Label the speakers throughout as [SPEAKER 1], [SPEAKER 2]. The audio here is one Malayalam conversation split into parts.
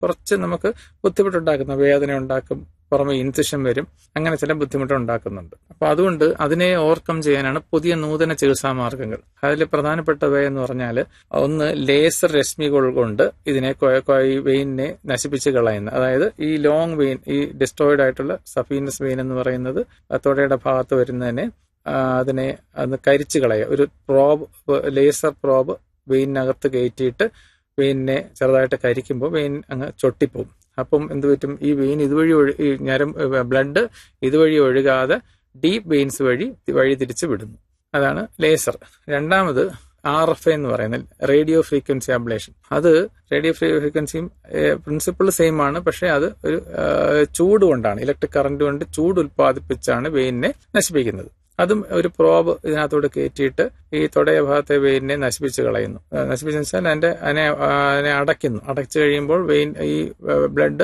[SPEAKER 1] കുറച്ച് നമുക്ക് ബുദ്ധിമുട്ടുണ്ടാക്കുന്ന വേദന ഉണ്ടാക്കും പുറമെ ഇൻസിഷൻ വരും അങ്ങനെ ചില ബുദ്ധിമുട്ട് ഉണ്ടാക്കുന്നുണ്ട് അപ്പൊ അതുകൊണ്ട് അതിനെ ഓവർകം ചെയ്യാനാണ് പുതിയ നൂതന ചികിത്സാ മാർഗങ്ങൾ അതിൽ പ്രധാനപ്പെട്ടവ എന്ന് പറഞ്ഞാൽ ഒന്ന് ലേസർ രശ്മികൾ കൊണ്ട് ഇതിനെ കൊ- കൊ- ഈ വെയിനെ നശിപ്പിച്ച് കളയുന്ന അതായത് ഈ ലോങ് വെയിൻ ഈ ഡിസ്ട്രോയിഡ് ആയിട്ടുള്ള സഫീനസ് വെയിൻ എന്ന് പറയുന്നത് തൊടയുടെ ഭാഗത്ത് വരുന്നതിനെ ആ, അതിനെ അത് കരിച്ചു കളയുക ഒരു പ്രോബ് ലേസർ പ്രോബ് വെയിനകത്ത് കയറ്റിയിട്ട് വെയിനെ ചെറുതായിട്ട് കരിക്കുമ്പോൾ വെയിൻ അങ്ങ് ചൊട്ടിപ്പോവും അപ്പം എന്ത് പറ്റും ഈ വെയിൻ ഇതുവഴി ഒഴു ഈ ഞരം ബ്ലഡ് ഇതുവഴി ഒഴുകാതെ ഡീപ്പ് വെയിൻസ് വഴി വഴി തിരിച്ച് വിടുന്നു അതാണ് ലേസർ രണ്ടാമത് ആർ എഫ് എന്ന് പറയുന്നത് റേഡിയോ ഫ്രീക്വൻസി അബ്ലേഷൻ അത് റേഡിയോ ഫ്രീക്വൻസിയും പ്രിൻസിപ്പിൾ സെയിം ആണ് പക്ഷെ അത് ഒരു ആ, ചൂട് കൊണ്ടാണ് ഇലക്ട്രിക് കറന്റ് കൊണ്ട് ചൂട് ഉൽപ്പാദിപ്പിച്ചാണ് വെയിനെ നശിപ്പിക്കുന്നത് അതും ഒരു പ്രോബ് ഇതിനകത്തോട് കയറ്റിയിട്ട് ഈ തൊടയ ഭാഗത്തെ വെയിനെ നശിപ്പിച്ച് കളയുന്നു ആ, നശിപ്പിച്ചെന്ന് വെച്ചാൽ അതിന്റെ അതിനെ ആ, അതിനെ അടയ്ക്കുന്നു അടച്ചു കഴിയുമ്പോൾ വെയിൻ ഈ ബ്ലഡ്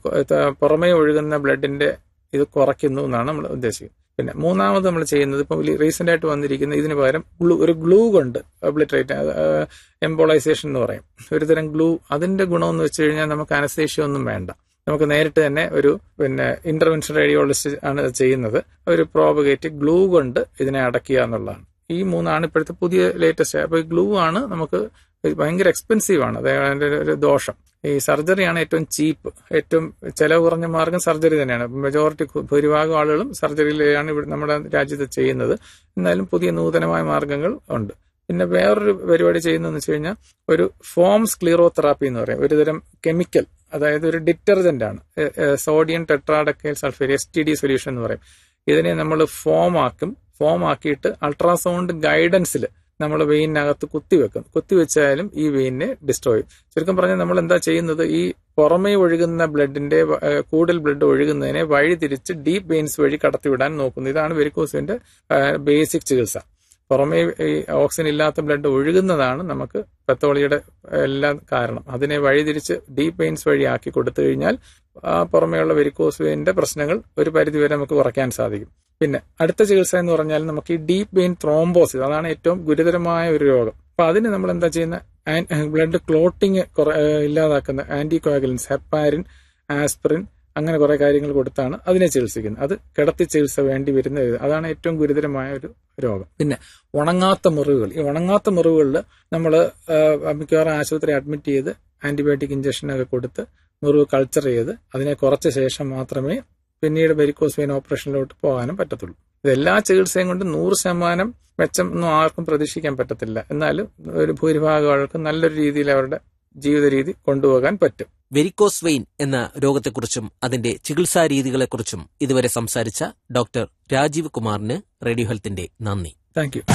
[SPEAKER 1] പുറമേ ഒഴുകുന്ന ബ്ലഡിന്റെ ഇത് കുറയ്ക്കുന്നു എന്നാണ് നമ്മൾ ഉദ്ദേശിക്കുന്നത് പിന്നെ മൂന്നാമത് നമ്മൾ ചെയ്യുന്നത് ഇപ്പം റീസെന്റ് ആയിട്ട് വന്നിരിക്കുന്ന ഇതിന് പകരം ഗ്ലൂ ഒരു ഗ്ലൂ കൊണ്ട് ഒബ്ലിട്രേറ്റ് എംബോളൈസേഷൻ എന്ന് പറയും ഒരു തരം ഗ്ലൂ അതിന്റെ ഗുണമെന്ന് വെച്ച് കഴിഞ്ഞാൽ നമുക്ക് അനസ്തേഷ്യ ഒന്നും വേണ്ട നമുക്ക് നേരിട്ട് തന്നെ ഒരു പിന്നെ ഇന്റർവെൻഷൻ റേഡിയോളജിസ്റ്റ് ആണ് ഇത് ചെയ്യുന്നത് ഒരു പ്രോപഗേറ്റ് ഗ്ലൂ കൊണ്ട് ഇതിനെ അടയ്ക്കുക എന്നുള്ളതാണ് ഈ മൂന്നാണ് ഇപ്പോഴത്തെ പുതിയ ലേറ്റസ്റ്റ് അപ്പൊ ഈ ഗ്ലൂ ആണ് നമുക്ക് ഇത് ഭയങ്കര എക്സ്പെൻസീവ് ആണ് അതായത് അതിന്റെ ഒരു- ഒരു ദോഷം ഈ സർജറിയാണ് ഏറ്റവും ചീപ്പ് ഏറ്റവും ചെലവ് കുറഞ്ഞ മാർഗം സർജറി തന്നെയാണ് മെജോറിറ്റി ഭൂരിഭാഗം ആളുകളും സർജറിയിലാണ് ഇവിടെ നമ്മുടെ രാജ്യത്ത് ചെയ്യുന്നത് എന്നാലും പുതിയ നൂതനമായ മാർഗങ്ങൾ ഉണ്ട് പിന്നെ വേറൊരു പരിപാടി ചെയ്യുന്നതെന്ന് വെച്ച് കഴിഞ്ഞാൽ ഒരു ഫോം സ്ക്ലീറോതെറാപ്പി എന്ന് പറയും ഒരുതരം കെമിക്കൽ അതായത് ഒരു ഡിറ്റർജന്റ് ആണ് sodium tetradecyl sulphate S T D solution എന്ന് പറയും ഇതിനെ നമ്മൾ ഫോം ആക്കും ഫോം ആക്കിയിട്ട് അൾട്രാസൗണ്ട് ഗൈഡൻസിൽ നമ്മൾ വെയിനകത്ത് കുത്തിവെക്കും കുത്തിവെച്ചാലും ഈ വെയിനെ ഡിസ്ട്രോയ് ചെയ്യും ചുരുക്കം പറഞ്ഞാൽ നമ്മൾ എന്താ ചെയ്യുന്നത് ഈ പുറമേ ഒഴുകുന്ന ബ്ലഡിന്റെ ഏഹ്, കൂടുതൽ ബ്ലഡ് ഒഴുകുന്നതിനെ വഴി തിരിച്ച് ഡീപ്പ് വെയിൻസ് വഴി കടത്തിവിടാൻ നോക്കുന്നു ഇതാണ് വെരിക്കോസിന്റെ ബേസിക് ചികിത്സ പുറമേ ഈ ഓക്സിജൻ ഇല്ലാത്ത ബ്ലഡ് ഒഴുകുന്നതാണ് നമുക്ക് പെത്തോളിയുടെ എല്ലാം കാരണം അതിനെ വഴിതിരിച്ച് ഡീപ്പ് വെയിൻസ് വഴി ആക്കി കൊടുത്തു കഴിഞ്ഞാൽ ആ പുറമേയുള്ള വെരിക്കോസ് വെയിന്റെ പ്രശ്നങ്ങൾ ഒരു പരിധിവരെ നമുക്ക് കുറയ്ക്കാൻ സാധിക്കും പിന്നെ അടുത്ത ചികിത്സ എന്ന് പറഞ്ഞാൽ നമുക്ക് ഈ ഡീപ്പ് വെയിൻ ത്രോംബോസിസ് അതാണ് ഏറ്റവും ഗുരുതരമായ ഒരു രോഗം അപ്പൊ അതിന് നമ്മൾ എന്താ ചെയ്യുന്ന ബ്ലഡ് ക്ലോട്ടിങ് ഇല്ലാതാക്കുന്ന ആന്റി കോഗുലൻസ് ഹെപ്പാരിൻ ആസ്പിറിൻ അങ്ങനെ കുറെ കാര്യങ്ങൾ കൊടുത്താണ് അതിനെ ചികിത്സിക്കുന്നത് അത് കിടത്തി ചികിത്സ വേണ്ടി വരുന്ന ഇത്. അതാണ് ഏറ്റവും ഗുരുതരമായ ഒരു രോഗം പിന്നെ ഉണങ്ങാത്ത മുറിവുകൾ ഈ ഉണങ്ങാത്ത മുറിവുകളിൽ നമ്മൾ മിക്കവാറും ആശുപത്രി അഡ്മിറ്റ് ചെയ്ത് ആന്റിബയോട്ടിക് ഇഞ്ചക്ഷനൊക്കെ കൊടുത്ത് മുറിവ് കൾച്ചർ ചെയ്ത് അതിനെ കുറച്ച ശേഷം മാത്രമേ പിന്നീട് വെരിക്കോസ് വെയിൻ ഓപ്പറേഷനിലോട്ട് പോകാനും പറ്റത്തുള്ളൂ ഇതെല്ലാ ചികിത്സയും കൊണ്ട് നൂറ് ശതമാനം മെച്ചം ഒന്നും ആർക്കും പ്രതീക്ഷിക്കാൻ പറ്റത്തില്ല എന്നാലും ഒരു ഭൂരിഭാഗം ആൾക്ക് നല്ലൊരു രീതിയിൽ അവരുടെ ജീവിത രീതി കൊണ്ടുപോകാൻ പറ്റും
[SPEAKER 2] വെരിക്കോസ് വെയിൻ എന്ന രോഗത്തെക്കുറിച്ചും അതിന്റെ ചികിത്സാ രീതികളെക്കുറിച്ചും ഇതുവരെ സംസാരിച്ച ഡോക്ടർ രാജീവ് കുമാറിന് റേഡിയോ ഹെൽത്തിന്റെ നന്ദി
[SPEAKER 1] താങ്ക് യു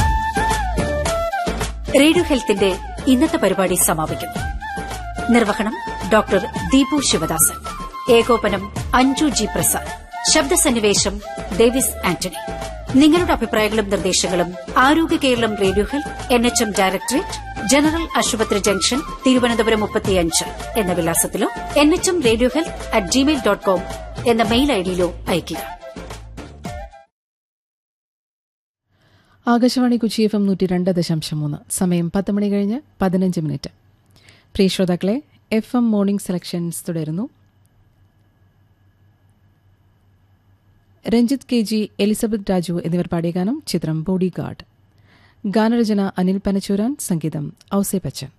[SPEAKER 3] റേഡിയോ ഹെൽത്തിന്റെ ഇന്നത്തെ പരിപാടി സമാപിക്കുന്നു നിർവഹണം ഡോക്ടർ ദീപു ശിവദാസൻ ഏകോപനം അഞ്ജു ജി പ്രസാദ് ശബ്ദസന്നിവേശം ഡേവിസ് ആന്റണി നിങ്ങളുടെ അഭിപ്രായങ്ങളും നിർദ്ദേശങ്ങളും Arogya Keralam radio health N H M directorate general ആശുപത്രി ജംഗ്ഷൻ തിരുവനന്തപുരം മുപ്പത്തിയഞ്ച് എന്ന വിലാസത്തിലോ N H M radio health at Gmail dot com എന്ന മെയിൽ ഐഡിയിലോ അയയ്ക്കുക
[SPEAKER 4] ആകാശവാണി കൊച്ചി എഫ് എം നൂറ്റി രണ്ട് ദശാംശം മൂന്ന് സമയം പത്ത് മണി കഴിഞ്ഞ് പതിനഞ്ച് മിനിറ്റ് പ്രിയ ശ്രോതാക്കളെ എഫ് എം മോർണിംഗ് സെലക്ഷൻസ് തുടരുന്നു Ranjith K G Elizabeth Raju എന്നിവർ പാടിയ ഗാനം ചിത്രം ബോഡി ഗാർഡ് ഗാനരചന അനിൽ പനച്ചൂരാൻ സംഗീതം ഔസേ ബച്ചൻ